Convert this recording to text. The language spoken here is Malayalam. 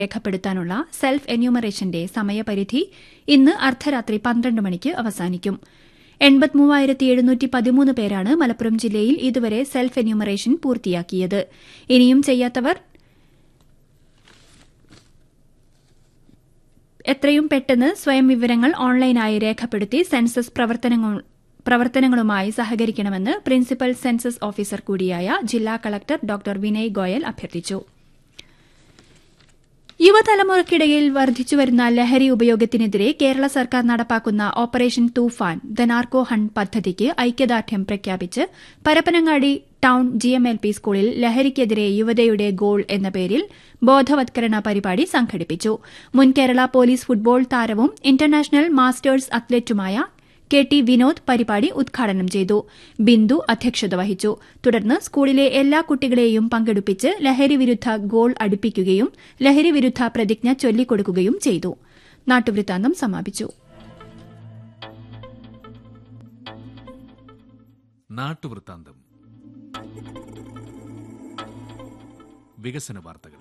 രേഖപ്പെടുത്താനുള്ള സെൽഫ് എന്യൂമറേഷന്റെ സമയപരിധി ഇന്ന് അർദ്ധരാത്രി പന്ത്രണ്ട് മണിക്ക് അവസാനിക്കും എൺപത്തിമൂവായിരത്തി എഴുന്നൂറ്റി പതിമൂന്ന് പേരാണ് മലപ്പുറം ജില്ലയിൽ ഇതുവരെ സെൽഫ് എന്യൂമറേഷൻ പൂർത്തിയാക്കിയത് ഇനിയും ചെയ്യാത്തവർ എത്രയും പെട്ടെന്ന് സ്വയം വിവരങ്ങൾ ഓൺലൈനായി രേഖപ്പെടുത്തി സെൻസസ് പ്രവർത്തനങ്ങൾ പ്രവർത്തനങ്ങളുമായി സഹകരിക്കണമെന്ന് പ്രിൻസിപ്പൽ സെൻസസ് ഓഫീസർ കൂടിയായ ജില്ലാ കളക്ടർ ഡോക്ടർ വിനയ് ഗോയൽ അഭ്യർത്ഥിച്ചു യുവതലമുറയ്ക്കിടയിൽ വർദ്ധിച്ചുവരുന്ന ലഹരി ഉപയോഗത്തിനെതിരെ കേരള സർക്കാർ നടപ്പാക്കുന്ന operation Thoofan the narco hunt പദ്ധതിക്ക് ഐക്യദാർഢ്യം പ്രഖ്യാപിച്ച് പരപ്പനങ്ങാടി ടൌൺ ജിഎംഎൽപി സ്കൂളിൽ ലഹരിക്കെതിരെ യുവതയുടെ ഗോൾ എന്ന പേരിൽ ബോധവത്കരണ പരിപാടി സംഘടിപ്പിച്ചു മുൻ കേരള പോലീസ് ഫുട്ബോൾ താരവും ഇന്റർനാഷണൽ മാസ്റ്റേഴ്സ് അത്ലറ്റുമായ കെ ടി വിനോദ് പരിപാടി ഉദ്ഘാടനം ചെയ്തു ബിന്ദു അധ്യക്ഷത വഹിച്ചു തുടർന്ന് സ്കൂളിലെ എല്ലാ കുട്ടികളെയും പങ്കെടുപ്പിച്ച് ലഹരിവിരുദ്ധ ഗോൾ അടുപ്പിക്കുകയും ലഹരിവിരുദ്ധ പ്രതിജ്ഞ ചൊല്ലിക്കൊടുക്കുകയും ചെയ്തു നാട്ടുവൃത്താന്തം സമാപിച്ചു നാട്ടുവൃത്താന്തം വികസന വാർത്തകൾ